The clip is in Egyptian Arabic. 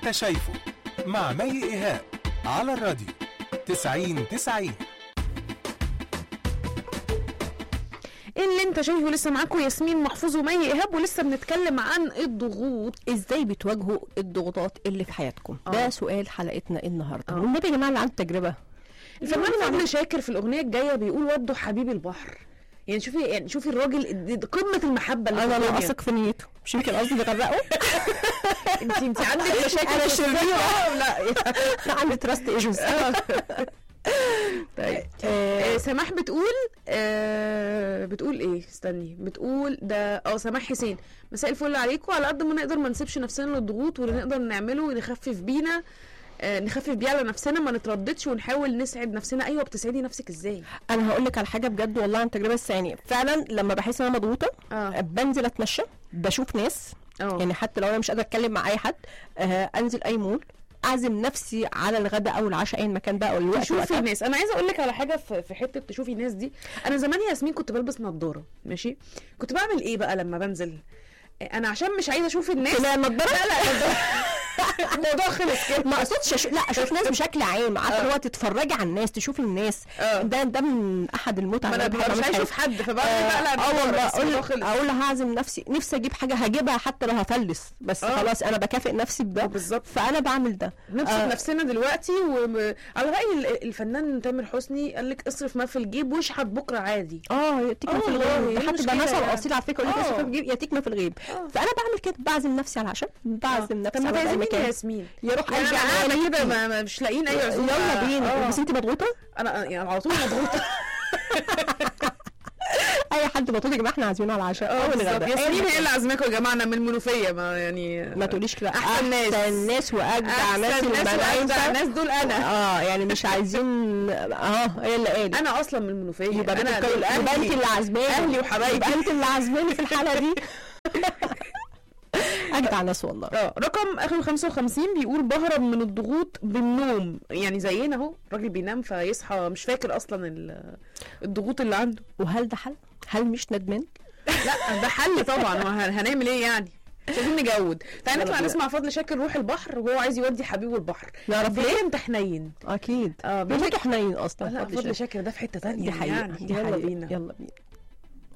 انت شايفه مع مي ايهاب على الراديو 90 90 اللي انت شايفه لسه معاكم ياسمين محفوظ ومي ايهاب ولسه بنتكلم عن الضغوط ازاي بتواجهوا الضغوطات اللي في حياتكم آه. ده سؤال حلقتنا النهارده آه. والنبي يا جماعه اللي عنده تجربه الفنان فضل شاكر في الاغنيه الجايه بيقول ودوا حبيبي البحر يعني شوفي يعني شوفي الراجل دي- دي قمه المحبه اللي انا في لا الدنيا. اثق في نيته مش يمكن قصدي يغرقه انت انت عندك مشاكل أنا في شريرة. الثقة؟ لا عندي تراست ايجوز طيب آه، سماح بتقول آه بتقول ايه استني بتقول ده اه سماح حسين مساء الفل عليكم على قد ما نقدر ما نسيبش نفسنا للضغوط واللي نقدر نعمله نخفف بينا آه نخفف بيه على نفسنا ما نترددش ونحاول نسعد نفسنا ايوه بتسعدي نفسك ازاي انا هقول لك على حاجه بجد والله عن تجربه الثانيه فعلا لما بحس ان انا مضغوطه اه بنزل اتمشى بشوف ناس اه يعني حتى لو انا مش قادره اتكلم مع اي حد آه انزل اي مول اعزم نفسي على الغداء او العشاء اي مكان بقى او الوقت تشوفي وقتها. الناس انا عايزه اقول لك على حاجه في في حته تشوفي الناس دي انا زمان يا ياسمين كنت بلبس نظاره ماشي كنت بعمل ايه بقى لما بنزل انا عشان مش عايزه اشوف الناس لا النضاره لا لا الموضوع خلص كده ما اقصدش أشوف لا اشوف ناس بشكل عام عارفه اللي هو تتفرجي على الناس تشوفي الناس اه. ده ده من احد المتع ما انا اللي بحب مش أعملها عايزه في اشوف حد فبعمل آه، بقى لا اه والله بس الموضوع اقول خلص. اقول هعزم نفسي نفسي اجيب حاجه هجيبها حتى لو هفلس بس اه. خلاص انا بكافئ نفسي بده بالظبط. فانا بعمل ده نبسط آه. نفسنا دلوقتي وعلى راي ال- الفنان تامر حسني قال لك اصرف ما في الجيب واشحت بكره عادي اه ياتيك ما اه في والله، الغيب ايه ده حتى ده المشكلة مثل يعني؟ اصيل على فكره يقول لك اه. اصرف الجيب ياتيك ما في الغيب اه. فانا بعمل كده بعزم نفسي على العشاء بعزم طب نفسي ما على أي تعزميني مكان يا ياسمين يروح يعني ارجع انا قاعده ألاقيكي. كده ما- ما- مش لاقيين اي عزومه يلا بينا اه. بس انت مضغوطه انا يعني على طول مضغوطه اي حد مضغوط يا جماعه احنا عازمين على العشاء اه او بالظبط الغداء ياسمين أي هي اللي عازماكم يا جماعه انا من المنوفيه ما يعني ما تقوليش كده أحسن ناس. احسن ناس واجدع ناس احسن ناس الملايين واجدع ده. ناس دول انا اه يعني مش عايزين اه هي اللي قالت انا اصلا من المنوفيه يبقى انا انا دول يبقى انت اهلي اللي عازماني أهلي وحبايبي. يبقى انت اللي عازماني في الحاله دي اجدع ناس والله اه رقم اخر 55 بيقول بهرب من الضغوط بالنوم يعني زينا اهو الراجل بينام فيصحى مش فاكر اصلا ال- الضغوط اللي عنده وهل ده حل؟ هل مش ندمان؟ لا ده حل طبعا ما هن- هنعمل ايه يعني مش عايزين نجود تعالى يلا نطلع بينا. نسمع فضل شاكر روح البحر وهو عايز يودي حبيبه البحر نعرف قد ليه؟ ايه انت حنين اكيد اه بيقول بيموتوا لك حنين اصلا لا فضل فضل شاكر. شاكر ده في حته تانية دي حقيقه يعني دي يلا حقيقه بينا يلا بينا